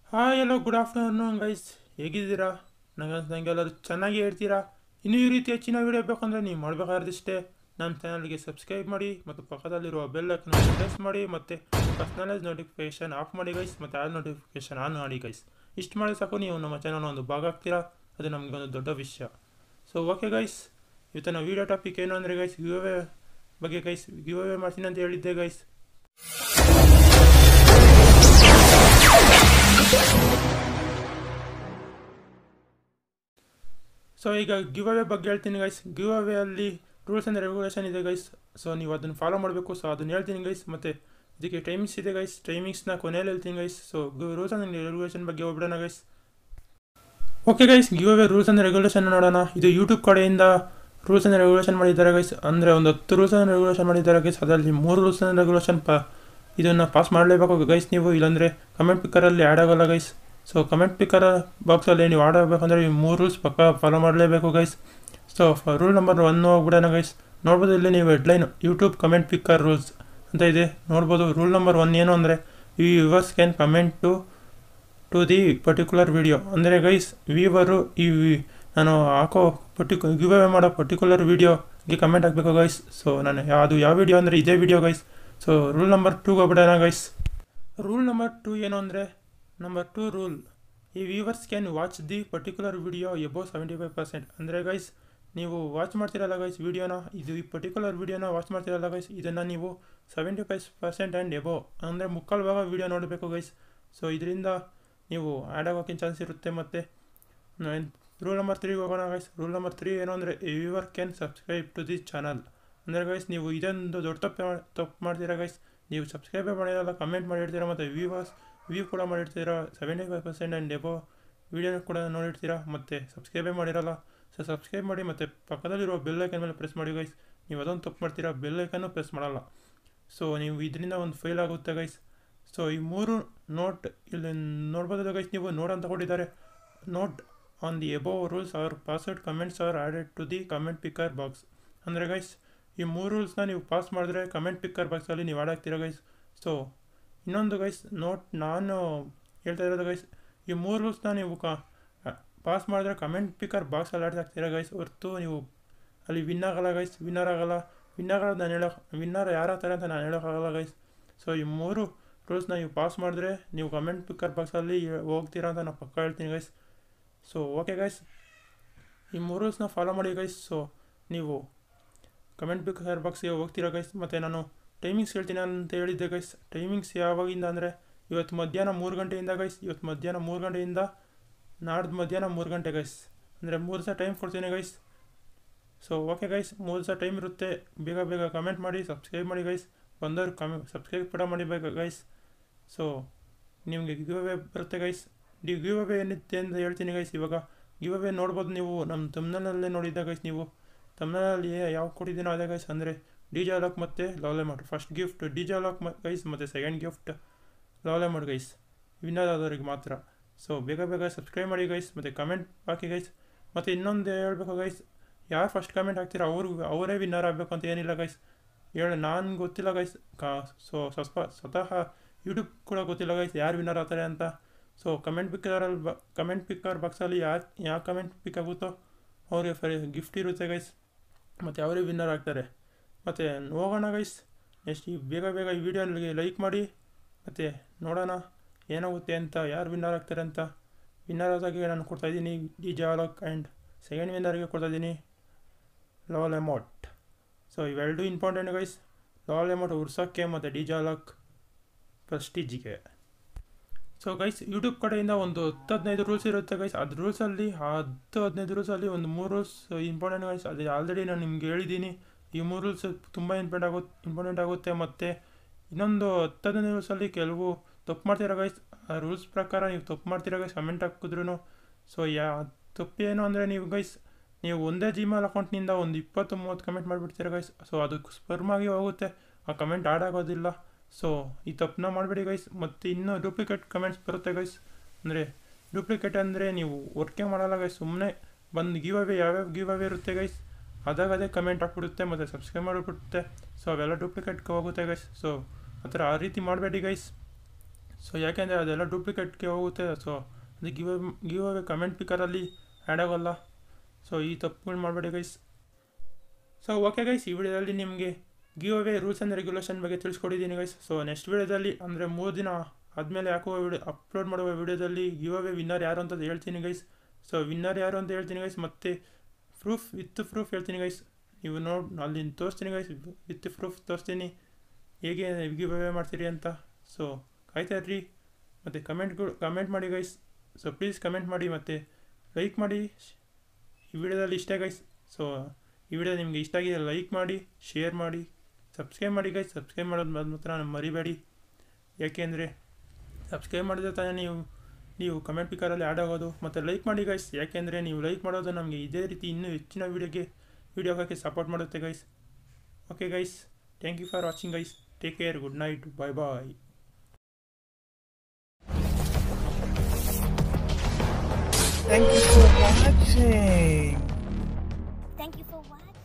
Hi hello good afternoon guys ಹೇಗಿದ್ದೀರಾ ನಂಗೆ ನನಗೆಲ್ಲರೂ ಚೆನ್ನಾಗಿ ಹೇಳ್ತೀರಾ ಇನ್ನೂ ಈ ರೀತಿ ಹೆಚ್ಚಿನ ವೀಡಿಯೋ ಬೇಕಂದರೆ ನೀವು ಮಾಡಬೇಕಾದ್ರಿಷ್ಟೇ ನಮ್ಮ ಚಾನಲ್ಗೆ ಸಬ್ಸ್ಕ್ರೈಬ್ ಮಾಡಿ ಮತ್ತು ಪಕ್ಕದಲ್ಲಿರುವ ಬೆಲ್ ಐಕನ್ ಪ್ರೆಸ್ ಮಾಡಿ ಮತ್ತು ಪರ್ಸ್ನಲೈಸ್ ನೋಟಿಫಿಕೇಷನ್ ಆಫ್ ಮಾಡಿ ಗೈಸ್ ಮತ್ತು ಆಲ್ ನೋಟಿಫಿಕೇಷನ್ ಆನ್ ಮಾಡಿ ಗೈಸ್ ಇಷ್ಟು ಮಾಡಿ ಸಾಕು ನೀವು ನಮ್ಮ ಚಾನಲ್ ಒಂದು ಭಾಗ ಆಗ್ತೀರಾ ಅದು ನಮಗೊಂದು ದೊಡ್ಡ ವಿಷಯ ಸೊ ಓಕೆ ಗೈಸ್ ಇವತ್ತಿನ ವೀಡಿಯೋ ಟಾಪಿಕ್ ಏನು ಅಂದರೆ ಗೈಸ್ ಗಿವ್ ಅವೇ ಬಗ್ಗೆ ಗೈಸ್ ಗಿವ್ ಅವೇ ಮಾಡ್ತೀನಿ ಅಂತ ಹೇಳಿದ್ದೆ ಗೈಸ್ ಸೊ ಈಗ ಗಿವ್ ಅವೇ ಬಗ್ಗೆ ಹೇಳ್ತೀನಿ ಗೈಸ್ ಗಿವ್ ಅವೇ ಅಲ್ಲಿ ರೂಲ್ಸ್ ಆ್ಯಂಡ್ ರೆಗ್ಯುಲೇಷನ್ ಇದೆ ಗೈಸ್ ಸೊ ನೀವು ಅದನ್ನು ಫಾಲೋ ಮಾಡಬೇಕು ಸೊ ಅದನ್ನು ಹೇಳ್ತೀನಿ ಗೈಸ್ ಮತ್ತು ಇದಕ್ಕೆ ಟೈಮಿಂಗ್ಸ್ ಇದೆ ಗೈಸ್ ಟೈಮಿಂಗ್ಸ್ನ ಕೊನೆಯಲ್ಲಿ ಹೇಳ್ತೀನಿ guys so rules and regulation ಬಗ್ಗೆ ಹೋಗ್ಬಿಡೋಣ guys okay guys giveaway rules and regulation ನೋಡೋಣ ಇದು ಯೂಟ್ಯೂಬ್ ಕಡೆಯಿಂದ ರೂಲ್ಸ್ ಆ್ಯಂಡ್ ರೆಗ್ಯುಲೇಷನ್ ಮಾಡಿದ್ದಾರೆ ಗೈಸ್ ಅಂದರೆ ಒಂದು ಹತ್ತು ರೂಲ್ಸ್ ಆ್ಯಂಡ್ ರೆಗ್ಯುಲೇಷನ್ ಮಾಡಿದ್ದಾರೆ ಗೈಸ್ ಅದರಲ್ಲಿ ಮೂರು ರೂಲ್ಸ್ ಆ್ಯಂಡ್ ರೆಗ್ಯುಲೇಷನ್ ಪ ಇದನ್ನು ಪಾಸ್ ಮಾಡಲೇಬೇಕು ಗೈಸ್ ನೀವು ಇಲ್ಲಾಂದರೆ ಕಮೆಂಟ್ ಪಿಕ್ಕರಲ್ಲಿ ಆ್ಯಡ್ ಆಗೋಲ್ಲ ಗೈಸ್ ಸೊ ಕಮೆಂಟ್ ಪಿಕ್ಕರ್ ಬಾಕ್ಸಲ್ಲಿ ನೀವು ಆಡ್ ಆಗಬೇಕಂದ್ರೆ ಈ ಮೂರು ರೂಲ್ಸ್ ಪಕ್ಕ ಫಾಲೋ ಮಾಡಲೇಬೇಕು guys so rule number one ಹೋಗ್ಬಿಡೋಣ ಗೈಸ್ ನೋಡ್ಬೋದು ಇಲ್ಲಿ ನೀವು headline YouTube comment picker rules ಅಂತ ಇದೆ ನೋಡ್ಬೋದು ರೂಲ್ ನಂಬರ್ ಒನ್ ಏನು ಅಂದರೆ ಈ viewers can comment to to the particular video ಅಂದರೆ ಗೈಸ್ ವೀವರು ಈ ವಿ- ನಾನು ಹಾಕೋ ಪರ್ಟಿಕ್ಯು ಗಿವ್ ಅವೇ ಮಾಡೋ ಪರ್ಟಿಕ್ಯುಲರ್ ವೀಡಿಯೋಗೆ ಕಮೆಂಟ್ ಹಾಕಬೇಕು ಗೈಸ್ ಸೊ ನಾನು ಯಾ- ಅದು ಯಾವ ವಿಡಿಯೋ ಅಂದರೆ ಇದೇ video guys so rule number ಟೂಗೆ ಹೋಗ್ಬಿಡೋಣ ಗೈಸ್ ರೂಲ್ ನಂಬರ್ ಟೂ ಏನು ಅಂದರೆ ನಂಬರ್ ಟೂ ರೂಲ್ ಈ viewers can watch the particular video above seventy five percent ಅಂದರೆ ಗೈಸ್ ನೀವು ವಾಚ್ ಮಾಡ್ತಿರಲ್ಲ ಗೈಸ್ ವಿಡಿಯೋನ ಇದು ಈ ಪರ್ಟಿಕ್ಯುಲರ್ ವಿಡಿಯೋನ ವಾಚ್ ಮಾಡ್ತಿರಲ್ಲ ಗೈಸ್ ಇದನ್ನು ನೀವು seventy five percent and above ಅಂದರೆ ಮುಕ್ಕಾಲು ಭಾಗ ವಿಡಿಯೋ ನೋಡಬೇಕು ಗೈಸ್ ಸೊ ಇದರಿಂದ ನೀವು ಆ್ಯಡ್ ಆಗೋಕ್ಕೆ ಚಾನ್ಸ್ ಇರುತ್ತೆ ಮತ್ತು ರೂಲ್ ನಂಬರ್ ತ್ರೀಗೆ ಹೋಗೋಣ ಗೈಸ್ ರೂಲ್ ನಂಬರ್ ತ್ರೀ ಏನು ಅಂದರೆ viewer can subscribe to the channel ಅಂದರೆ ಗೈಸ್ ನೀವು ಇದೊಂದು ದೊಡ್ಡ ತಪ್ಪು ಮಾ- ತಪ್ಪು ಮಾಡ್ತೀರಾ ಗೈಸ್ ನೀವು ಸಬ್ಸ್ಕ್ರೈಬೇ ಮಾಡಿರಲ್ಲ ಕಮೆಂಟ್ ಮಾಡಿರ್ತೀರ ಮತ್ತು ವ್ಯೂವರ್ಸ್ ವ್ಯೂ ಕೂಡ ಮಾಡಿರ್ತೀರ seventy five percent and above video ಕೂಡ ನೋಡಿರ್ತೀರ ಮತ್ತು ಸಬ್ಸ್ಕ್ರೈಬೇ ಮಾಡಿರಲ್ಲ ಸೊ ಸಬ್ಸ್ಕ್ರೈಬ್ ಮಾಡಿ ಮತ್ತು ಪಕ್ಕದಲ್ಲಿರುವ ಬೆಲ್ ಐಕನ್ ಮೇಲೆ ಪ್ರೆಸ್ ಮಾಡಿ ಗೈಸ್ ನೀವು ಅದೊಂದು ತಪ್ಪು ಮಾಡ್ತೀರಾ ಬೆಲ್ ಐಕನ್ನು ಪ್ರೆಸ್ ಮಾಡಲ್ಲ ಸೊ ನೀವು ಇದರಿಂದ ಒಂದು ಫೇಲ್ ಆಗುತ್ತೆ ಗೈಸ್ ಸೊ ಈ ಮೂರು ನೋಟ್ ಇಲ್ಲಿ ನೋಡ್ಬೋದು ಗೈಸ್ ನೀವು ನೋಟ್ ಅಂತ ಕೊಟ್ಟಿದ್ದಾರೆ note on the above rules are password comments are added to the comment picker box ಅಂದರೆ ಗೈಸ್ ಈ ಮೂರು ರೂಲ್ಸ್ನ ನೀವು ಪಾಸ್ ಮಾಡಿದ್ರೆ ಕಮೆಂಟ್ ಪಿಕ್ಕರ್ ಬಾಕ್ಸಲ್ಲಿ ನೀವು ಆಡ್ ಆಗ್ತೀರಾ ಗೈಸ್ ಸೊ ಇನ್ನೊಂದು ಗೈಸ್ ನೋಟ್ ನಾನು ಹೇಳ್ತಾ ಇರೋದು ಗೈಸ್ ಈ ಮೂರು ರೂಲ್ಸ್ನ ನೀವು ಕ ಪಾಸ್ ಮಾಡಿದ್ರೆ ಕಮೆಂಟ್ ಪಿಕ್ಕರ್ ಬಾಕ್ಸಲ್ಲಿ ಆಡ್ ಆಗ್ತೀರಾ ಗೈಸ್ ಹೊರ್ತು ನೀವು ಅಲ್ಲಿ ವಿನ್ ಆಗಲ್ಲ ಗೈಸ್ ವಿನ್ನರ್ ಆಗಲ್ಲ ವಿನ್ನರ್ ನಾನು ಹೇಳೋ ವಿನ್ನರ್ ಯಾರಾಗ್ತಾರೆ ಅಂತ ನಾನು ಹೇಳೋಕ್ಕಾಗಲ್ಲ ಗೈಸ್ ಸೊ ಈ ಮೂರು ರೂಲ್ಸ್ನ ನೀವು ಪಾಸ್ ಮಾಡಿದ್ರೆ ನೀವು ಕಮೆಂಟ್ ಪಿಕ್ಕರ್ ಬಾಕ್ಸಲ್ಲಿ ಹೋಗ್ತೀರಾ ಅಂತ ನಾನು ಪಕ್ಕ ಹೇಳ್ತೀನಿ ಗೈಸ್ ಸೊ ಓಕೆ ಗೈಸ್ ಈ ಮೂರು ರೂಲ್ಸ್ನ ಫಾಲೋ ಮಾಡಿ ಗೈಸ್ ಸೊ ನೀವು ಕಮೆಂಟ್ ಪಿಕ್ಕರ್ ಬಾಕ್ಸ್ಗೆ ಹೋಗ್ತೀರಾ ಗೈಸ್ ಮತ್ತು ನಾನು ಟೈಮಿಂಗ್ಸ್ ಹೇಳ್ತೀನಿ ಅಂತ ಹೇಳಿದ್ದೆ ಗೈಸ್ ಟೈಮಿಂಗ್ಸ್ ಯಾವಾಗಿಂದ ಅಂದರೆ ಇವತ್ತು ಮಧ್ಯಾಹ್ನ ಮೂರು ಗಂಟೆಯಿಂದ ಗೈಸ್ ಇವತ್ತು ಮಧ್ಯಾಹ್ನ ಮೂರು ಗಂಟೆಯಿಂದ ನಾಡ್ದು ಮಧ್ಯಾಹ್ನ ಮೂರು ಗಂಟೆ ಗೈಸ್ ಅಂದರೆ ಮೂರು ದಿವಸ ಟೈಮ್ ಕೊಡ್ತೀನಿ ಗೈಸ್ ಸೊ ಓಕೆ ಗೈಸ್ ಮೂರು ದಿವಸ ಟೈಮ್ ಇರುತ್ತೆ ಬೇಗ ಬೇಗ ಕಮೆಂಟ್ ಮಾಡಿ ಸಬ್ಸ್ಕ್ರೈಬ್ ಮಾಡಿ ಗೈಸ್ ಬಂದವರು ಕಮೆ ಸಬ್ಸ್ಕ್ರೈಬ್ ಕೂಡ ಮಾಡಿಬೇಕು ಗೈಸ್ ಸೊ ನಿಮಗೆ ಗಿವ್ ಅವೇ ಬರುತ್ತೆ ಗೈಸ್ ಡಿ ಗಿವ್ ಅವೇ ಏನಿದೆ ಅಂತ ಹೇಳ್ತೀನಿ ಗೈಸ್ ಇವಾಗ ಗಿವ್ ಅವೇ ನೋಡ್ಬೋದು ನೀವು ನಮ್ಮ ತಮ್ನಲ್ಲೇ ನೋಡಿದ್ದ ಗೈಸ್ ನೀವು ತಮ್ನಲ್ಲಿ ಯಾವ ಕೊಟ್ಟಿದ್ದೀನೋ ಅದೇ ಗೈಸ್ ಅಂದರೆ ಡಿ ಜೆ ಲಾಕ್ ಮತ್ತು ಲಾಲೆ ಮಾಡಿ ಫಸ್ಟ್ ಗಿಫ್ಟ್ ಡಿ ಜೆ ಲಾಕ್ ಗೈಸ್ ಮತ್ತು ಸೆಕೆಂಡ್ ಗಿಫ್ಟ್ ಲಾಲೆ ಮಾಡಿ ಗೈಸ್ ವಿನ್ನರ್ ಆದವ್ರಿಗೆ ಮಾತ್ರ ಸೊ ಬೇಗ ಬೇಗ ಸಬ್ಸ್ಕ್ರೈಬ್ ಮಾಡಿ ಗೈಸ್ ಮತ್ತು ಕಮೆಂಟ್ ಹಾಕಿ ಗೈಸ್ ಮತ್ತು ಇನ್ನೊಂದು ಹೇಳ್ಬೇಕು ಗೈಸ್ ಯಾರು ಫಸ್ಟ್ ಕಮೆಂಟ್ ಹಾಕ್ತೀರೋ ಅವ್ರು ಅವರೇ ವಿನ್ನರ್ ಆಗಬೇಕು ಅಂತ ಏನಿಲ್ಲ ಗೈಸ್ ಹೇಳಿ ನಾನು ಗೊತ್ತಿಲ್ಲ ಗೈಸ್ ಕಾ ಸೊ ಸ್ವಲ್ಪ ಸ್ವತಃ ಯೂಟ್ಯೂಬ್ ಕೂಡ ಗೊತ್ತಿಲ್ಲ ಗೈಸ್ ಯಾರು ವಿನ್ನರ್ ಆಗ್ತಾರೆ ಅಂತ ಸೊ ಕಮೆಂಟ್ ಪಿಕ್ಕರಲ್ಲಿ ಬ ಕಮೆಂಟ್ ಪಿಕ್ಕರ್ ಬಾಕ್ಸಲ್ಲಿ ಯಾರು ಯಾವ ಕಮೆಂಟ್ ಪಿಕ್ ಆಗುತ್ತೋ ಅವ್ರಿಗೆ ಫರಿ ಗಿಫ್ಟ್ ಇರುತ್ತೆ ಗೈಸ್ ಮತ್ತು ಅವರೇ ವಿನ್ನರ್ ಆಗ್ತಾರೆ ಮತ್ತು ಹೋಗೋಣ ಗೈಸ್ ನೆಕ್ಸ್ಟ್ ಈ ಬೇಗ ಬೇಗ ಈ ವಿಡಿಯೋನಿಗೆ ಲೈಕ್ ಮಾಡಿ ಮತ್ತು ನೋಡೋಣ ಏನಾಗುತ್ತೆ ಅಂತ ಯಾರು ವಿನ್ನರ್ ಆಗ್ತಾರೆ ಅಂತ ವಿನ್ನರ್ ಆದಾಗೆ ನಾನು ಕೊಡ್ತಾಯಿದ್ದೀನಿ ಡಿ ಜಾಲಕ್ ಆ್ಯಂಡ್ ಸೆಕೆಂಡ್ ವಿನ್ನರ್ಗೆ ಕೊಡ್ತಾಯಿದ್ದೀನಿ ಲಾಲ್ ಅಮೌಂಟ್ ಸೊ ಇವೆರಡು ಇಂಪಾರ್ಟೆಂಟ್ ಗೈಸ್ ಲಾಲ್ ಅಮೌಂಟ್ ಉರ್ಸೋಕ್ಕೆ ಮತ್ತು ಡಿ ಜಾಲಕ್ ಪ್ರೆಸ್ಟೀಜಿಗೆ ಸೊ ಗೈಸ್ ಯೂಟ್ಯೂಬ್ ಕಡೆಯಿಂದ ಒಂದು ಹತ್ತು ಹದಿನೈದು ರೂಲ್ಸ್ ಇರುತ್ತೆ ಗೈಸ್ ಅದು ರೂಲ್ಸಲ್ಲಿ ಆ ಹತ್ತು ಹದಿನೈದು ರೂಲ್ಸಲ್ಲಿ ಒಂದು ಮೂರು ರೂಲ್ಸ್ ಇಂಪಾರ್ಟೆಂಟ್ ಗೈಸ್ ಅದು ಆಲ್ರೆಡಿ ನಾನು ನಿಮ್ಗೆ ಹೇಳಿದ್ದೀನಿ ಈ ಮೂರು ರೂಲ್ಸ್ ತುಂಬ ಇಂಪಾರ್ಟೆಂಟ್ ಆಗುತ್ತೆ ಇಂಪಾರ್ಟೆಂಟ್ ಆಗುತ್ತೆ ಮತ್ತು ಇನ್ನೊಂದು ಹತ್ತು ಹದಿನೈದು ರೂಲ್ಸಲ್ಲಿ ಕೆಲವು ತಪ್ಪು ಮಾಡ್ತೀರಾ ಗೈಸ್ ಆ ರೂಲ್ಸ್ ಪ್ರಕಾರ ನೀವು ತಪ್ಪು ಮಾಡ್ತೀರಾ ಗೈಸ್ ಕಮೆಂಟ್ ಹಾಕಿದ್ರು ಸೊ ಯಾ ತಪ್ಪು ಏನು ಅಂದರೆ ನೀವು ಗೈಸ್ ನೀವು ಒಂದೇ ಜಿಮೇಲ್ ಅಕೌಂಟ್ನಿಂದ ಒಂದು ಇಪ್ಪತ್ತು ಮೂವತ್ತು ಕಮೆಂಟ್ ಮಾಡಿಬಿಡ್ತೀರಾ ಗೈಸ್ ಸೊ ಅದು ಸ್ಪರ್ಮ್ ಆಗಿ ಹೋಗುತ್ತೆ ಆ ಕಮೆಂಟ್ ಆಡ್ ಆಗೋದಿಲ್ಲ ಸೊ ಈ ತಪ್ಪನ್ನ ಮಾಡಬೇಡಿ ಗೈಸ್ ಮತ್ತು ಇನ್ನೂ ಡೂಪ್ಲಿಕೇಟ್ ಕಮೆಂಟ್ಸ್ ಬರುತ್ತೆ ಗೈಸ್ ಅಂದರೆ ಡೂಪ್ಲಿಕೇಟ್ ಅಂದರೆ ನೀವು ವರ್ಕೇ ಮಾಡಲ್ಲ ಗೈಸ್ ಸುಮ್ಮನೆ ಬಂದು ಗಿವ್ ಅವೇ ಯಾವ್ಯಾವ ಗಿವ್ ಅವೇ ಇರುತ್ತೆ ಗೈಸ್ ಅದಾಗ ಅದೇ ಕಮೆಂಟ್ ಹಾಕ್ಬಿಡುತ್ತೆ ಮತ್ತು ಸಬ್ಸ್ಕ್ರೈಬ್ ಮಾಡಿಬಿಡುತ್ತೆ ಸೊ ಅವೆಲ್ಲ ಡೂಪ್ಲಿಕೇಟ್ಗೆ ಹೋಗುತ್ತೆ ಗೈಸ್ ಸೊ ಆ ಥರ ಆ ರೀತಿ ಮಾಡಬೇಡಿ ಗೈಸ್ ಸೊ ಯಾಕೆಂದರೆ ಅದೆಲ್ಲ ಡೂಪ್ಲಿಕೇಟ್ಗೆ ಹೋಗುತ್ತೆ ಸೊ ಅದು ಗಿವ್ ಗಿವ್ ಅವೇ ಕಮೆಂಟ್ ಪಿಕರಲ್ಲಿ ಆ್ಯಡ್ ಆಗೋಲ್ಲ ಸೊ ಈ ತಪ್ಪುಗಳು ಮಾಡಬೇಡಿ ಗೈಸ್ ಸೊ ಓಕೆ ಗೈಸ್ ಈ ವಿಡಿಯೋದಲ್ಲಿ ನಿಮಗೆ giveaway rules and regulation ಬಗ್ಗೆ ತಿಳಿಸ್ಕೊಟ್ಟಿದ್ದೀನಿ ಗೈಸ್ ಸೊ ನೆಕ್ಸ್ಟ್ ವಿಡಿಯೋದಲ್ಲಿ ಅಂದರೆ ಮೂರು ದಿನ ಆದಮೇಲೆ ಹಾಕುವ ವಿಡಿಯೋ ಅಪ್ಲೋಡ್ ಮಾಡುವ ವಿಡಿಯೋದಲ್ಲಿ ಗಿವ್ ಅವೇ ವಿನ್ನರ್ ಯಾರು ಅಂತ ಹೇಳ್ತೀನಿ ಗೈಸ್ ಸೊ ವಿನ್ನರ್ ಯಾರು ಅಂತ ಹೇಳ್ತೀನಿ ಗೈಸ್ ಮತ್ತು ಪ್ರೂಫ್ ವಿತ್ ಪ್ರೂಫ್ ಹೇಳ್ತೀನಿ ಗೈಸ್ ನೀವು ನೋಡಿ ಅಲ್ಲಿ ತೋರಿಸ್ತೀನಿ ಗೈಸ್ ವಿತ್ ಪ್ರೂಫ್ ತೋರಿಸ್ತೀನಿ ಹೇಗೆ ಗಿವ್ ಅವೇ ಮಾಡ್ತೀರಿ ಅಂತ ಸೊ ಕಾಯ್ತಾ ಇರ್ರಿ ಮತ್ತು ಕಮೆಂಟ್ಗಳು ಕಮೆಂಟ್ ಮಾಡಿ ಗೈಸ್ ಸೊ ಪ್ಲೀಸ್ ಕಮೆಂಟ್ ಮಾಡಿ ಮತ್ತು ಲೈಕ್ ಮಾಡಿ ಈ ವಿಡಿಯೋದಲ್ಲಿ ಇಷ್ಟ ಗೈಸ್ ಸೊ ಈ ವಿಡಿಯೋ ನಿಮಗೆ ಇಷ್ಟ ಆಗಿದೆ ಲೈಕ್ ಮಾಡಿ ಶೇರ್ ಮಾಡಿ ಸಬ್ಸ್ಕ್ರೈಬ್ ಮಾಡಿ ಗೈಸ್ ಸಬ್ಸ್ಕ್ರೈಬ್ ಮಾಡೋದು ಮಾತ್ರ ಮರಿಬೇಡಿ ಯಾಕೆಂದರೆ ಸಬ್ಸ್ಕ್ರೈಬ್ ಮಾಡಿದ್ರೆ ತಾನೇ ನೀವು ನೀವು ಕಮೆಂಟ್ ಪಿಕರಲ್ಲಿ ಆ್ಯಡ್ ಆಗೋದು ಮತ್ತು ಲೈಕ್ ಮಾಡಿ ಗೈಸ್ ಯಾಕೆಂದರೆ ನೀವು ಲೈಕ್ ಮಾಡೋದು ನಮಗೆ ಇದೇ ರೀತಿ ಇನ್ನೂ ಹೆಚ್ಚಿನ ವೀಡಿಯೋಗೆ ವೀಡಿಯೋಗೆ ಸಪೋರ್ಟ್ ಮಾಡುತ್ತೆ guys okay guys thank you for watching guys take care good night bye bye Thank you for watching. Thank you for watching.